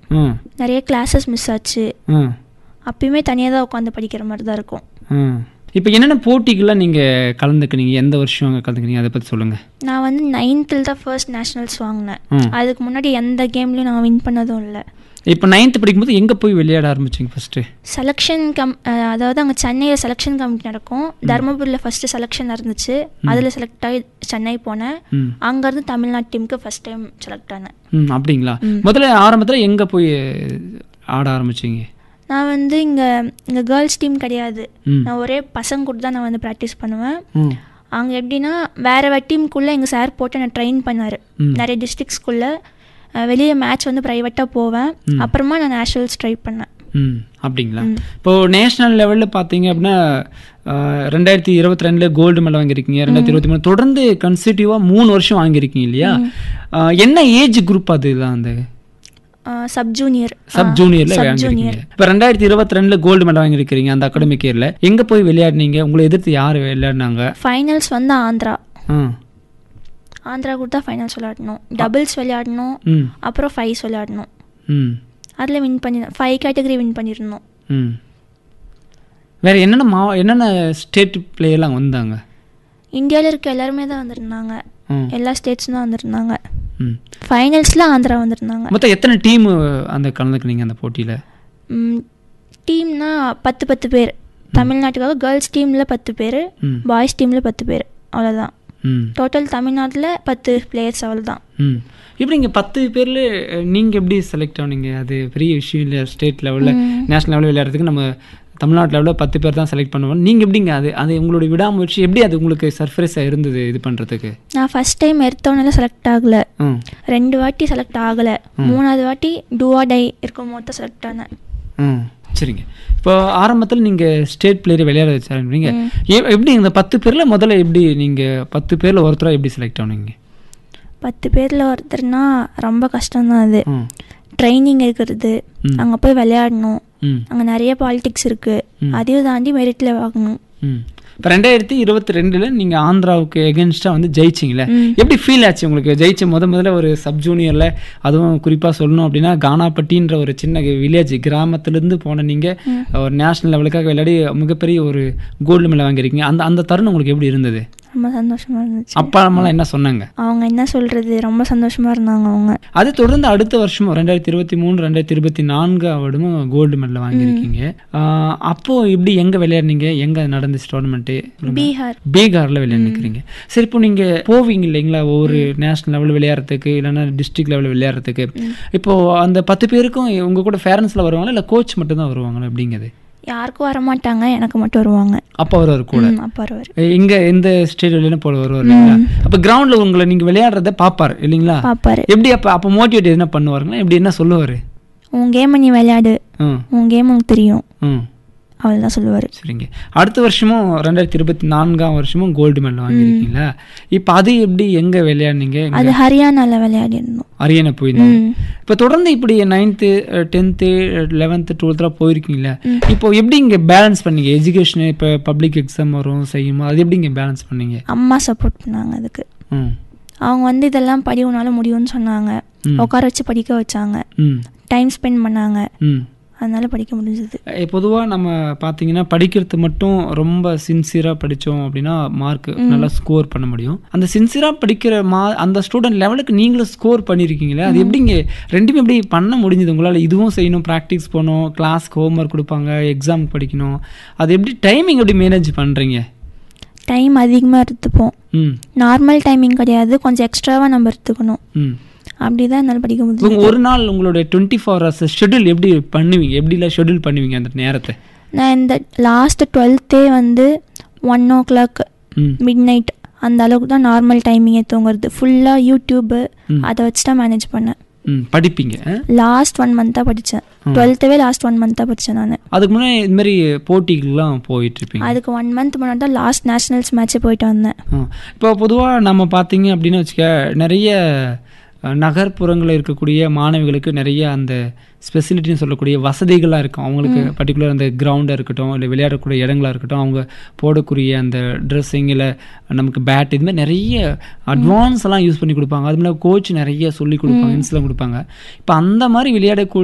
ம் நிறைய classes miss ஆச்சு ம் அப்பயுமே தனியாக தான் உட்காந்து படிக்கிற மாதிரி தான் இருக்கும் ம் இப்போ என்னென்ன போட்டிகள்லாம் நீங்கள் கலந்துக்கினீங்க எந்த வருஷம் கலந்துக்கினீங்க அதை பற்றி சொல்லுங்கள் நான் வந்து நைன்த்தில் தான் ஃபர்ஸ்ட் நேஷ்னல்ஸ் வாங்கினேன் ம் அதுக்கு முன்னாடி எந்த கேம்லையும் நான் வின் பண்ணதும் இல்லை இப்போ நைன்த்து படிக்கும்போது எங்கே போய் விளையாட ஆரம்பிச்சிங்க ஃபஸ்ட்டு செலெக்ஷன் கம் அஹ் அதாவது அங்கே சென்னையில் செலெக்ஷன் கமிட்டி நடக்கும் தருமபுரியில் ஃபஸ்ட்டு செலெக்ஷன் நடந்துச்சு அதில் செலக்ட் ஆகி சென்னை போனேன் ம் அங்கேருந்து தமிழ்நாடு டீமுக்கு ஃபஸ்ட் டைம் செலக்ட் ஆனேன் ம் அப்படிங்களா முதல்ல ஆரம்பத்தில் எங்கே போய் ஆட ஆரம்பிச்சிங்க நான் வந்து இங்கே இங்கே கேர்ள்ஸ் டீம் கிடையாது ம் நான் ஒரே பசங்க கூட தான் நான் வந்து ப்ராக்டிஸ் பண்ணுவேன் ம் அங்கே எப்படின்னா வேறு வேறு டீமுக்குள்ளே எங்கள் சார் போட்டு என்னை ட்ரெயின் பண்ணார் ம். நிறைய டிஸ்ட்ரிக்ஸ்குள்ளே வெளியே மேட்ச் வந்து ப்ரைவேட்டாக போவேன் அப்புறமா நான் நேஷனல்ஸ் ட்ரை பண்ணேன் ம் அப்படிங்களா இப்போது நேஷ்னல் லெவலில் பார்த்தீங்க அப்படின்னா ஆஹ், ரெண்டாயிரத்தி இருபத்தி ரெண்டில் கோல்டு மெடல் வாங்கியிருக்கீங்க ரெண்டாயிரத்தி இருபத்தி மூணு தொடர்ந்து கன்சிட்டிவாக மூணு வருஷம் வாங்கியிருக்கீங்க இல்லையா ஆஹ், என்ன ஏஜ் குரூப் அதுதான் அந்த சப் ஜூனியர் சப் ஜூனியர்ல sub வாங்கியிருக்கீங்க இப்போ ரெண்டாயிரத்தி இருபத்தி ரெண்டில் கோல்டு மெடல் வாங்கியிருக்கிறீங்க அந்த அகாடமிக் இயரில் எங்கே போய் விளையாடினீங்க உங்களை எதிர்த்து யார் விளையாடினாங்க ஃபைனல்ஸ் வந்து ஆந்திரா ம் ஆந்திரா கூட தான் ஃபைனல்ஸ் விளையாடணும் டபுள்ஸ் விளையாடணும் ம் அப்புறம் ஃபைவ்ஸ் விளையாடணும் ம் அதில் வின் பண்ணி ஃபைவ் கேட்டகரி வின் பண்ணியிருந்தோம் ம் வேறு என்னென்ன மா என்னென்ன ஸ்டேட் பிளேயர்லாம் வந்தாங்க இந்தியாவில் இருக்க எல்லாருமே தான் வந்திருந்தாங்க ம் எல்லா ஸ்டேட்ஸும் தான் வந்திருந்தாங்க ம் ஃபைனல்ஸில் ஆந்திரா வந்திருந்தாங்க மொத்தம் எத்தனை டீம் அந்த கலந்துக்குனீங்க அந்த போட்டியில் டீம்னா பத்து பத்து பேர் தமிழ்நாட்டுக்காக கேர்ள்ஸ் டீமில் பத்து பேர் ம் பாய்ஸ் டீமில் பத்து பேர் அவ்வளோதான் ம் டோட்டல் தமிழ்நாட்டில் பத்து பிளேயர்ஸ் அவ்வளோதான் ம் இப்படி இங்கே பத்து பேரில் நீங்கள் எப்படி செலக்ட் ஆனீங்க அது பெரிய விஷயம் இல்லை ஸ்டேட் லெவலில் நேஷனல் லெவலில் விளையாடுறதுக்கு நம்ம தமிழ்நாட்டு லெவலில் பத்து பேர் தான் செலக்ட் பண்ணுவோம் நீங்கள் எப்படிங்க அது அது உங்களுடைய விடாமுயற்சி எப்படி அது உங்களுக்கு சர்ப்ரைஸாக இருந்தது இது பண்ணுறதுக்கு நான் ஃபஸ்ட் டைம் எடுத்தோன்னே செலக்ட் ஆகலை ம் ரெண்டு வாட்டி செலக்ட் ஆகலை மூணாவது வாட்டி டூவா டை இருக்கும் போது தான் செலக்ட் ஆனேன் ம் சரிங்க இப்போ ஆரம்பத்தில் நீங்கள் ஸ்டேட் பிளேயர் விளையாட வச்சாருங்க எப்படி இந்த பத்து பேரில் முதல்ல எப்படி நீங்கள் பத்து பேரில் ஒருத்தராக எப்படி செலக்ட் ஆனீங்க பத்து பேரில் ஒருத்தர்னா ரொம்ப கஷ்டம்தான் அது ம் ட்ரைனிங் இருக்கிறது ம். அங்கே போய் விளையாடணும் ம் அங்கே நிறைய பாலிடிக்ஸ் இருக்குது அதையும் தாண்டி மெரிட்டில் வாங்கணும் ம் இப்போ ரெண்டாயிரத்தி இருபத்தி ரெண்டில் நீங்கள் ஆந்திராவுக்கு எகென்ஸ்டாக வந்து ஜெயிச்சிங்களே ம். எப்படி ஃபீல் ஆச்சு உங்களுக்கு ஜெயிச்ச முத முதல்ல ஒரு சப் ஜூனியரில் அதுவும் குறிப்பாக சொல்லணும் அப்படின்னா கானாப்பட்டின்ற ஒரு சின்ன வில்லேஜ் கிராமத்துலேருந்து போன நீங்கள் ஒரு நேஷனல் லெவலுக்காக விளையாடி மிகப்பெரிய ஒரு கோல்டு மெடல் வாங்கியிருக்கீங்க அந்த அந்த தருணம் உங்களுக்கு எப்படி இருந்தது ரொம்ப சந்தோஷமாக இருந்துச்சு அப்பா அம்மாலாம் என்ன சொன்னாங்க அவங்க என்ன சொல்கிறது ரொம்ப சந்தோஷமாக இருந்தாங்க அவங்க அது தொடர்ந்து அடுத்த வருஷமும் ரெண்டாயிரத்தி இருபத்தி மூணு ரெண்டாயிரத்தி இருபத்தி நான்கு வருடமும் கோல்டு மெடல் வாங்கியிருக்கீங்க ஆஹ் அப்போ இப்படி எங்கே விளையாடுனீங்க எங்கே நடந்துச்சு டோர்னமெண்ட்டு பீகார் பீகாரில் விளையாண்டுக்கிறீங்க சரி இப்போ நீங்கள் போவீங்க இல்லைங்களா ஒவ்வொரு நேஷனல் லெவல் விளையாடுறதுக்கு இல்லைன்னா டிஸ்ட்ரிக்ட் லெவல் விளையாடுறதுக்கு இப்போ அந்த பத்து பேருக்கும் உங்க கூட பேரண்ட்ஸில் வருவாங்களா இல்லை கோச் மட்டும்தான் வருவாங்களா அப்படிங்கிறது யாருக்கும் வர மாட்டாங்க எனக்கு மட்டும் வருவாங்க அப்போ வருவார் கூட ம், அப்பா வருவார் இங்க எந்த ஸ்டேட் விளையாட போல வருவார் இல்லைங்களா அப்போ கிரவுண்டில் உங்களை நீங்க விளையாடுறத பார்ப்பார் இல்லைங்களா பார்ப்பாரு எப்படி அப்போ அப்போ மோட்டிவேட் என்ன பண்ணுவாருங்களா எப்படி என்ன சொல்லுவார் உன் கேமை நீ விளையாடு ம் உன் கேம் உனக்கு தெரியும் ம் அவள் தான் சொல்லுவார் சரிங்க அடுத்த வருஷமும் ரெண்டாயிரத்தி இருபத்தி நான்காம் வருஷமும் கோல்டு மெடல் வாங்கியிருக்கீங்களா இப்போ அது எப்படி எங்கே விளையாடுனீங்க அது ஹரியானாவில் விளையாடிடணும் அரியணை போயிருந்தீங்க ம் இப்போ தொடர்ந்து இப்படி நைன்த்து டென்த்து லெவன்த்து டுவெல்த்லாம் போயிருக்கீங்களா இப்போ எப்படி இங்கே பேலன்ஸ் பண்ணீங்க எஜுகேஷன் இப்போ பப்ளிக் எக்ஸாம் வரும் செய்யுமோ அது எப்படி இங்கே பேலன்ஸ் பண்ணீங்க அம்மா சப்போர்ட் பண்ணாங்க அதுக்கு ம் அவங்க வந்து இதெல்லாம் படி உன்னால முடியும்னு சொன்னாங்க ம். உட்கார வச்சு படிக்க வச்சாங்க ம் டைம் ஸ்பெண்ட் பண்ணாங்க ம் அதனால படிக்க முடிஞ்சது பொதுவாக நம்ம பார்த்தீங்கன்னா படிக்கிறது மட்டும் ரொம்ப சின்சியராக படித்தோம் அப்படின்னா மார்க் நல்லா ஸ்கோர் பண்ண முடியும் அந்த சின்சியராக படிக்கிற மா அந்த ஸ்டூடெண்ட் லெவலுக்கு நீங்களும் ஸ்கோர் பண்ணியிருக்கீங்களே அது எப்படிங்க ரெண்டுமே எப்படி பண்ண முடிஞ்சது உங்களால் இதுவும் செய்யணும் ப்ராக்டிஸ் பண்ணணும் கிளாஸ்க்கு ஹோம்ஒர்க் கொடுப்பாங்க எக்ஸாம் படிக்கணும் அது எப்படி டைமிங் எப்படி மேனேஜ் பண்ணுறீங்க டைம் அதிகமாக எடுத்துப்போம் ம் நார்மல் டைமிங் கிடையாது கொஞ்சம் எக்ஸ்ட்ராவாக நம்ம எடுத்துக்கணும் ம் அப்படி தான் என்னால் படிக்க முடியும் உங்க ஒரு நாள் உங்களுடைய டுவெண்ட்டி ஃபோர் ஹவர்ஸ் ஷெட்யூல் எப்படி பண்ணுவீங்க எப்படிலாம் ஷெட்யூல் பண்ணுவீங்க அந்த நேரத்தை நான் இந்த லாஸ்ட் டுவெல்த்தே வந்து one o'clock hmm midnight அந்த அளவுக்கு தான் நார்மல் டைமிங்கே தூங்குறது ஃபுல்லாக யூடியூப்பு அதை வச்சு தான் மேனேஜ் பண்ணேன் ம் படிப்பீங்க ஆ? லாஸ்ட் ஒன் மந்த்தாக படித்தேன் டுவெல்த்தவே லாஸ்ட் ஒன் மந்த்தாக படித்தேன் நான் அதுக்கு முன்னாடி இந்த மாதிரி போட்டிகள்லாம் போயிட்டு இருப்பீங்க அதுக்கு ஒன் மந்த் முன்னாடி தான் லாஸ்ட் நேஷனல்ஸ் மேட்ச்சே போயிட்டு வந்தேன் ஆ. இப்போ பொதுவாக நம்ம பார்த்தீங்க அப்படின்னு வச்சுக்க நிறைய அஹ், நகர்ப்புறங்களில் இருக்கக்கூடிய மாணவிகளுக்கு நிறைய அந்த ஸ்பெசிலிட்டின்னு சொல்லக்கூடிய வசதிகளாக இருக்கும் அவங்களுக்கு பர்டிகுலர் அந்த கிரவுண்டாக இருக்கட்டும் இல்லை விளையாடக்கூடிய இடங்களா இருக்கட்டும் அவங்க போடக்கூடிய அந்த ட்ரெஸ்ஸிங் இல்லை நமக்கு பேட் இது மாதிரி நிறைய அட்வான்ஸ் எல்லாம் யூஸ் பண்ணி கொடுப்பாங்க அது மாதிரி கோச் நிறைய சொல்லி கொடுப்பாங்க இன்ஸ்லாம் கொடுப்பாங்க இப்போ அந்த மாதிரி விளையாடக்கூடிய